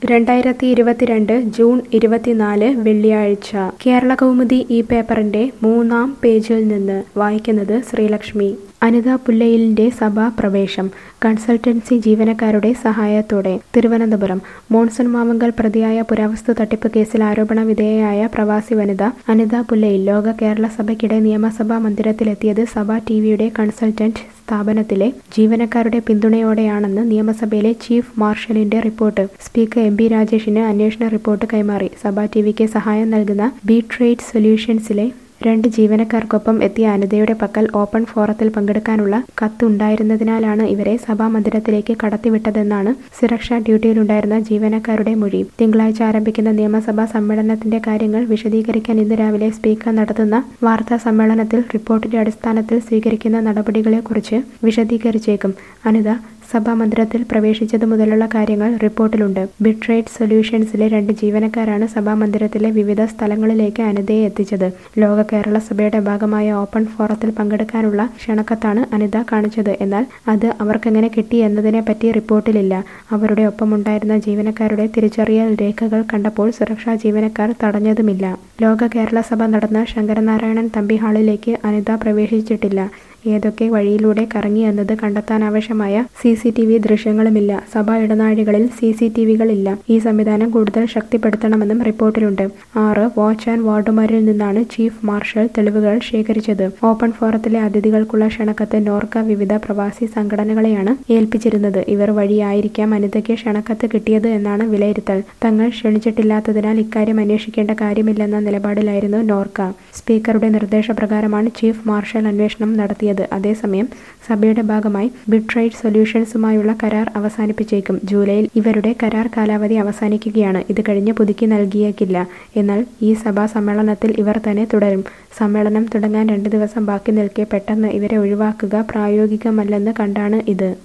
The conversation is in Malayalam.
രണ്ടായിരത്തി ഇരുപത്തിരണ്ട് ജൂൺ ഇരുപത്തിനാല് വെള്ളിയാഴ്ച കേരള കൗമുദി ഈ പേപ്പറിന്റെ മൂന്നാം പേജിൽ നിന്ന് വായിക്കുന്നത് ശ്രീലക്ഷ്മി അനിത പുല്ലയിലിന്റെ സഭാ പ്രവേശം കൺസൾട്ടൻസി ജീവനക്കാരുടെ സഹായത്തോടെ തിരുവനന്തപുരം മോൺസൺ മാമങ്കൽ പ്രതിയായ പുരാവസ്തു തട്ടിപ്പ് കേസിൽ ആരോപണ വിധേയയായ പ്രവാസി വനിത അനിത പുല്ലയിൽ ലോക കേരള സഭയ്ക്കിടെ നിയമസഭാ മന്ദിരത്തിലെത്തിയത് സഭാ ടിവിയുടെ കൺസൾട്ടന്റ് സ്ഥാപനത്തിലെ ജീവനക്കാരുടെ പിന്തുണയോടെയാണെന്ന് നിയമസഭയിലെ ചീഫ് മാർഷലിന്റെ റിപ്പോർട്ട് സ്പീക്കർ എം പി രാജേഷിന് അന്വേഷണ റിപ്പോർട്ട് കൈമാറി സഭാ ടിവിക്ക് സഹായം നൽകുന്ന ബി ട്രേഡ് സൊല്യൂഷൻസിലെ രണ്ട് ജീവനക്കാർക്കൊപ്പം എത്തിയ അനിതയുടെ പക്കൽ ഓപ്പൺ ഫോറത്തിൽ പങ്കെടുക്കാനുള്ള കത്തുണ്ടായിരുന്നതിനാലാണ് ഇവരെ സഭാമന്ദിരത്തിലേക്ക് കടത്തിവിട്ടതെന്നാണ് സുരക്ഷാ ഡ്യൂട്ടിയിലുണ്ടായിരുന്ന ജീവനക്കാരുടെ മൊഴി തിങ്കളാഴ്ച ആരംഭിക്കുന്ന നിയമസഭാ സമ്മേളനത്തിന്റെ കാര്യങ്ങൾ വിശദീകരിക്കാൻ ഇന്ന് രാവിലെ സ്പീക്കർ നടത്തുന്ന വാർത്താ സമ്മേളനത്തിൽ റിപ്പോർട്ടിന്റെ അടിസ്ഥാനത്തിൽ സ്വീകരിക്കുന്ന നടപടികളെക്കുറിച്ച് വിശദീകരിച്ചേക്കും അനിത സഭാമന്ദിരത്തിൽ പ്രവേശിച്ചതു മുതലുള്ള കാര്യങ്ങൾ റിപ്പോർട്ടിലുണ്ട് ബിട്രേഡ് സൊല്യൂഷൻസിലെ രണ്ട് ജീവനക്കാരാണ് സഭാമന്ദിരത്തിലെ വിവിധ സ്ഥലങ്ങളിലേക്ക് അനിതയെ എത്തിച്ചത് ലോക കേരള സഭയുടെ ഭാഗമായ ഓപ്പൺ ഫോറത്തിൽ പങ്കെടുക്കാനുള്ള ക്ഷണക്കത്താണ് അനിത കാണിച്ചത് എന്നാൽ അത് അവർക്കെങ്ങനെ കിട്ടി എന്നതിനെ പറ്റി റിപ്പോർട്ടിലില്ല അവരുടെ ഒപ്പമുണ്ടായിരുന്ന ജീവനക്കാരുടെ തിരിച്ചറിയൽ രേഖകൾ കണ്ടപ്പോൾ സുരക്ഷാ ജീവനക്കാർ തടഞ്ഞതുമില്ല ലോക കേരള സഭ നടന്ന ശങ്കരനാരായണൻ തമ്പി ഹാളിലേക്ക് അനിത പ്രവേശിച്ചിട്ടില്ല ഏതൊക്കെ വഴിയിലൂടെ കറങ്ങി എന്നത് കണ്ടെത്താനാവശ്യമായ സി സി ടി വി ദൃശ്യങ്ങളുമില്ല സഭാ ഇടനാഴികളിൽ സി സി ടി വികളില്ല ഈ സംവിധാനം കൂടുതൽ ശക്തിപ്പെടുത്തണമെന്നും റിപ്പോർട്ടിലുണ്ട് ആറ് വാച്ച് ആൻഡ് വാർഡുമാരിൽ നിന്നാണ് ചീഫ് മാർഷൽ തെളിവുകൾ ശേഖരിച്ചത് ഓപ്പൺ ഫോറത്തിലെ അതിഥികൾക്കുള്ള ക്ഷണക്കത്ത് നോർക്ക വിവിധ പ്രവാസി സംഘടനകളെയാണ് ഏൽപ്പിച്ചിരുന്നത് ഇവർ വഴിയായിരിക്കാം അനിതയ്ക്ക് ക്ഷണക്കത്ത് കിട്ടിയത് എന്നാണ് വിലയിരുത്തൽ തങ്ങൾ ക്ഷണിച്ചിട്ടില്ലാത്തതിനാൽ ഇക്കാര്യം അന്വേഷിക്കേണ്ട കാര്യമില്ലെന്ന നിലപാടിലായിരുന്നു നോർക്ക സ്പീക്കറുടെ നിർദ്ദേശപ്രകാരമാണ് ചീഫ് മാർഷൽ അന്വേഷണം നടത്തിയത് അതേസമയം സഭയുടെ ഭാഗമായി ബിട്രൈഡ് സൊല്യൂഷൻസുമായുള്ള കരാർ അവസാനിപ്പിച്ചേക്കും ജൂലൈയിൽ ഇവരുടെ കരാർ കാലാവധി അവസാനിക്കുകയാണ് ഇത് കഴിഞ്ഞ് പുതുക്കി നൽകിയേക്കില്ല എന്നാൽ ഈ സഭാ സമ്മേളനത്തിൽ ഇവർ തന്നെ തുടരും സമ്മേളനം തുടങ്ങാൻ രണ്ട് ദിവസം ബാക്കി നിൽക്കെ പെട്ടെന്ന് ഇവരെ ഒഴിവാക്കുക പ്രായോഗികമല്ലെന്ന് കണ്ടാണ് ഇത്